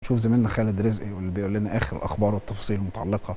تشوف زميلنا خالد رزقي واللي بيقول لنا اخر الاخبار والتفاصيل المتعلقه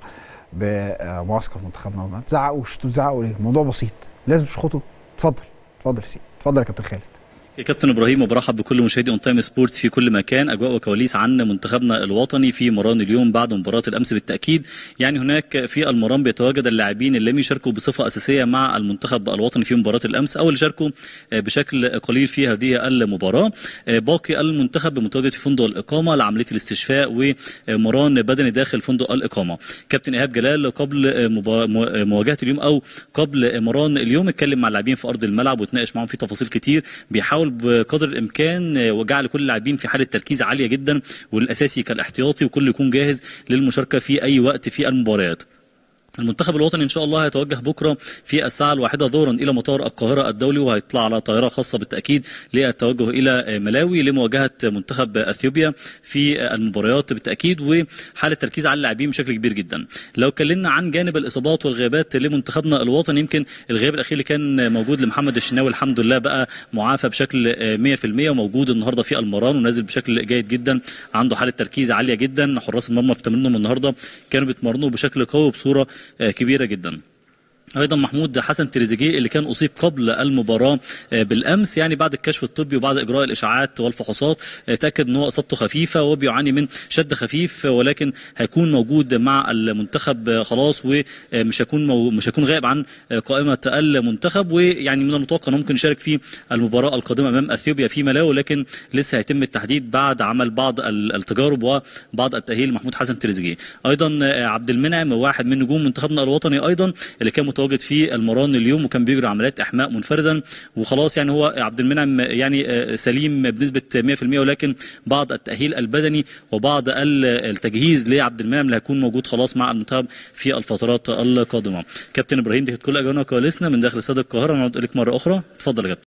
بمعسكر منتخبنا ما تزعقوش تزعقوا ليه الموضوع بسيط لازم تشخطوا اتفضل اتفضل يا سيدي اتفضل يا كابتن خالد يا كابتن ابراهيم وبرحب بكل مشاهدي اون تايم سبورتس في كل مكان اجواء وكواليس عن منتخبنا الوطني في مران اليوم بعد مباراه الامس بالتاكيد يعني هناك في المران بيتواجد اللاعبين اللي لم يشاركوا بصفه اساسيه مع المنتخب الوطني في مباراه الامس او اللي شاركوا بشكل قليل في هذه المباراه باقي المنتخب متواجد في فندق الاقامه لعمليه الاستشفاء ومران بدني داخل فندق الاقامه كابتن ايهاب جلال قبل مواجهه اليوم او قبل مران اليوم اتكلم مع اللاعبين في ارض الملعب وتناقش معاهم في تفاصيل كتير بيحاول بقدر الامكان وجعل كل اللاعبين في حاله تركيز عاليه جدا والاساسي كالاحتياطي وكل يكون جاهز للمشاركه في اي وقت في المباريات المنتخب الوطني ان شاء الله هيتوجه بكره في الساعه الواحده ظهرا الى مطار القاهره الدولي وهيطلع على طائره خاصه بالتاكيد للتوجه الى ملاوي لمواجهه منتخب اثيوبيا في المباريات بالتاكيد وحاله تركيز على اللاعبين بشكل كبير جدا. لو اتكلمنا عن جانب الاصابات والغيابات لمنتخبنا الوطني يمكن الغياب الاخير اللي كان موجود لمحمد الشناوي الحمد لله بقى معافى بشكل 100% وموجود النهارده في المران ونازل بشكل جيد جدا عنده حاله تركيز عاليه جدا حراس المرمى في تمرينهم النهارده كانوا بيتمرنوا بشكل قوي بصوره كبيره جدا ايضا محمود حسن تريزيجيه اللي كان اصيب قبل المباراه بالامس يعني بعد الكشف الطبي وبعد اجراء الاشاعات والفحوصات تاكد ان هو اصابته خفيفه وبيعاني من شد خفيف ولكن هيكون موجود مع المنتخب خلاص ومش هيكون مو مش هيكون غائب عن قائمه المنتخب ويعني من المتوقع انه ممكن يشارك في المباراه القادمه امام اثيوبيا في ملاوي لكن لسه هيتم التحديد بعد عمل بعض التجارب وبعض التاهيل محمود حسن تريزيجيه ايضا عبد المنعم واحد من نجوم منتخبنا الوطني ايضا اللي كان متواجد في المران اليوم وكان بيجري عمليات احماء منفردا وخلاص يعني هو عبد المنعم يعني سليم بنسبه 100% ولكن بعض التاهيل البدني وبعض التجهيز لعبد المنعم اللي هيكون موجود خلاص مع المنتخب في الفترات القادمه كابتن ابراهيم دي كانت كل اجوانا وكواليسنا من داخل استاد القاهره نعود اليك مره اخرى اتفضل يا كابتن